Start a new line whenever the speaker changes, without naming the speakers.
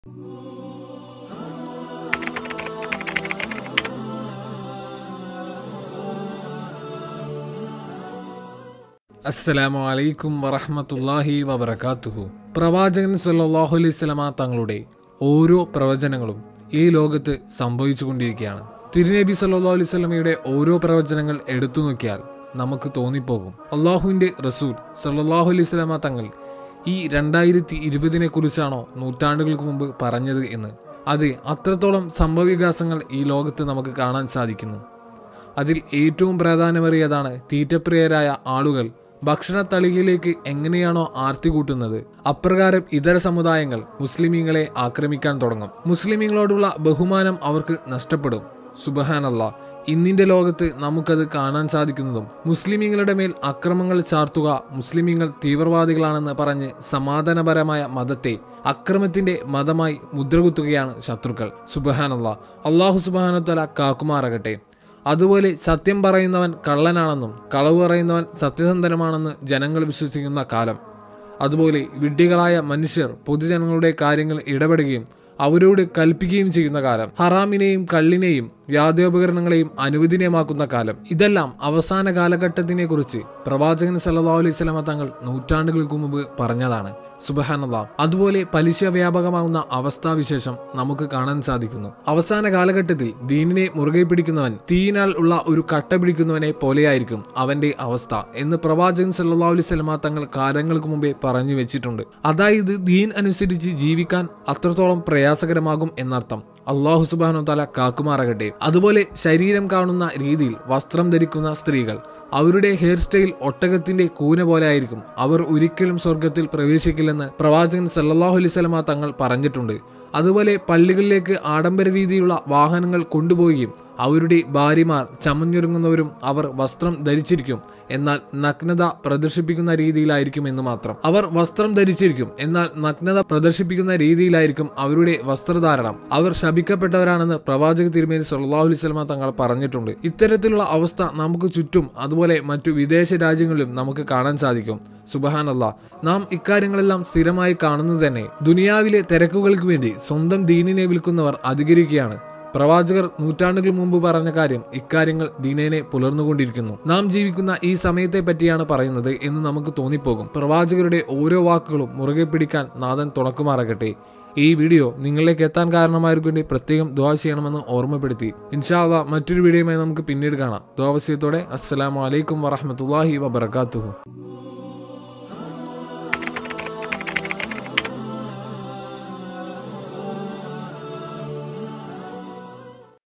അസ്സലാമു അലൈക്കും വറഹ്മത്തുള്ളാഹി വബറകാതുഹു പ്രവാചകൻ സല്ലല്ലാഹു അലൈഹി സ്വലമ തങ്ങളുടെ ഓരോ പ്രവചനങ്ങളും ഈ ലോകത്ത് സംഭവിച്ചുകൊണ്ടിരിക്കുകയാണ് തിരുനബി സല്ലല്ലാഹു അലൈഹി സ്വലമയുടെ ഓരോ പ്രവചനങ്ങൾ എടുത്തു നോക്കിയാൽ നമുക്ക് തോന്നിപ്പോകും അള്ളാഹുവിന്റെ റസൂൽ സല്ലല്ലാഹു അലൈഹി സ്വലമ തങ്ങൾ ഈ രണ്ടായിരത്തി ഇരുപതിനെ കുറിച്ചാണോ നൂറ്റാണ്ടുകൾക്ക് മുമ്പ് പറഞ്ഞത് എന്ന് അത് അത്രത്തോളം സംഭവവികാസങ്ങൾ ഈ ലോകത്ത് നമുക്ക് കാണാൻ സാധിക്കുന്നു അതിൽ ഏറ്റവും പ്രാധാന്യമേറിയതാണ് തീറ്റപ്രിയരായ ആളുകൾ ഭക്ഷണത്തളികയിലേക്ക് എങ്ങനെയാണോ ആർത്തി കൂട്ടുന്നത് അപ്രകാരം ഇതര സമുദായങ്ങൾ മുസ്ലിമീങ്ങളെ ആക്രമിക്കാൻ തുടങ്ങും മുസ്ലിമീങ്ങളോടുള്ള ബഹുമാനം അവർക്ക് നഷ്ടപ്പെടും സുബഹാനല്ല ഇന്നിന്റെ ലോകത്ത് നമുക്കത് കാണാൻ സാധിക്കുന്നതും മുസ്ലിമീങ്ങളുടെ മേൽ അക്രമങ്ങൾ ചാർത്തുക മുസ്ലിമീങ്ങൾ തീവ്രവാദികളാണെന്ന് പറഞ്ഞ് സമാധാനപരമായ മതത്തെ അക്രമത്തിന്റെ മതമായി മുദ്രകുത്തുകയാണ് ശത്രുക്കൾ സുബഹാനല്ല അള്ളാഹു സുബാനത്തല കാക്കുമാറാകട്ടെ അതുപോലെ സത്യം പറയുന്നവൻ കള്ളനാണെന്നും കളവ് പറയുന്നവൻ സത്യസന്ധനമാണെന്ന് ജനങ്ങൾ വിശ്വസിക്കുന്ന കാലം അതുപോലെ വിഡ്ഢികളായ മനുഷ്യർ പൊതുജനങ്ങളുടെ കാര്യങ്ങൾ ഇടപെടുകയും അവരോട് കൽപ്പിക്കുകയും ചെയ്യുന്ന കാലം ഹറാമിനെയും കള്ളിനെയും വ്യാധോപകരണങ്ങളെയും അനുവദനീയമാക്കുന്ന കാലം ഇതെല്ലാം അവസാന കാലഘട്ടത്തിനെ കുറിച്ച് പ്രവാചകൻ സല്ലല്ലാഹു അലൈഹി സ്വലമ തങ്ങൾ നൂറ്റാണ്ടുകൾക്ക് മുമ്പ് പറഞ്ഞതാണ് സുബഹാനല്ല അതുപോലെ പലിശ വ്യാപകമാകുന്ന അവസ്ഥാവിശേഷം നമുക്ക് കാണാൻ സാധിക്കുന്നു അവസാന കാലഘട്ടത്തിൽ ദീനിനെ മുറുകെ പിടിക്കുന്നവൻ തീയിനാൽ ഉള്ള ഒരു കട്ട പിടിക്കുന്നവനെ പോലെയായിരിക്കും അവന്റെ അവസ്ഥ എന്ന് പ്രവാചകൻ സല്ലല്ലാഹു അലൈഹി സ്വലമ തങ്ങൾ കാലങ്ങൾക്ക് മുമ്പേ പറഞ്ഞു വെച്ചിട്ടുണ്ട് അതായത് ദീൻ അനുസരിച്ച് ജീവിക്കാൻ അത്രത്തോളം പ്രയാസകരമാകും എന്നർത്ഥം അള്ളാഹു സുബാനു തല കാക്കുമാറാകട്ടെ അതുപോലെ ശരീരം കാണുന്ന രീതിയിൽ വസ്ത്രം ധരിക്കുന്ന സ്ത്രീകൾ അവരുടെ ഹെയർ സ്റ്റൈൽ ഒട്ടകത്തിന്റെ കൂന പോലെ ആയിരിക്കും അവർ ഒരിക്കലും സ്വർഗത്തിൽ പ്രവേശിക്കില്ലെന്ന് പ്രവാചകൻ സല്ലല്ലാഹു അലൈഹി സ്വലമ തങ്ങൾ പറഞ്ഞിട്ടുണ്ട് അതുപോലെ പള്ളികളിലേക്ക് ആഡംബര രീതിയിലുള്ള വാഹനങ്ങൾ കൊണ്ടുപോവുകയും അവരുടെ ഭാര്യമാർ ചമഞ്ഞൊരുങ്ങുന്നവരും അവർ വസ്ത്രം ധരിച്ചിരിക്കും എന്നാൽ നഗ്നത പ്രദർശിപ്പിക്കുന്ന രീതിയിലായിരിക്കും എന്ന് മാത്രം അവർ വസ്ത്രം ധരിച്ചിരിക്കും എന്നാൽ നഗ്നത പ്രദർശിപ്പിക്കുന്ന രീതിയിലായിരിക്കും അവരുടെ വസ്ത്രധാരണം അവർ ശപിക്കപ്പെട്ടവരാണെന്ന് പ്രവാചക തിരുമേനി സല്ലല്ലാഹു അലൈഹി വസല്ലമ തങ്ങൾ പറഞ്ഞിട്ടുണ്ട് ഇത്തരത്തിലുള്ള അവസ്ഥ നമുക്ക് ചുറ്റും അതുപോലെ മറ്റു വിദേശ രാജ്യങ്ങളിലും നമുക്ക് കാണാൻ സാധിക്കും സുബഹാനല്ല നാം ഇക്കാര്യങ്ങളെല്ലാം സ്ഥിരമായി കാണുന്നത് തന്നെ ദുനിയാവിലെ തിരക്കുകൾക്ക് വേണ്ടി സ്വന്തം ദീനിനെ വിൽക്കുന്നവർ അധികരിക്കുകയാണ് പ്രവാചകർ നൂറ്റാണ്ടുകൾ മുമ്പ് പറഞ്ഞ കാര്യം ഇക്കാര്യങ്ങൾ ദിനേനെ പുലർന്നുകൊണ്ടിരിക്കുന്നു നാം ജീവിക്കുന്ന ഈ സമയത്തെ പറ്റിയാണ് പറയുന്നത് എന്ന് നമുക്ക് തോന്നിപ്പോകും പ്രവാചകരുടെ ഓരോ വാക്കുകളും മുറുകെ പിടിക്കാൻ നാഥൻ തുണക്കുമാറാകട്ടെ ഈ വീഡിയോ നിങ്ങളിലേക്ക് എത്താൻ കാരണമായവർക്ക് വേണ്ടി പ്രത്യേകം ദ്വാ ചെയ്യണമെന്ന് ഓർമ്മപ്പെടുത്തി ഇൻഷാല്ല മറ്റൊരു വീഡിയോയുമായി നമുക്ക് പിന്നീട് കാണാം ദ്വാവസ്യത്തോടെ അസ്സലാമു അലൈക്കും വറഹമത്തല്ലാഹി വബർക്കാത്തുഹു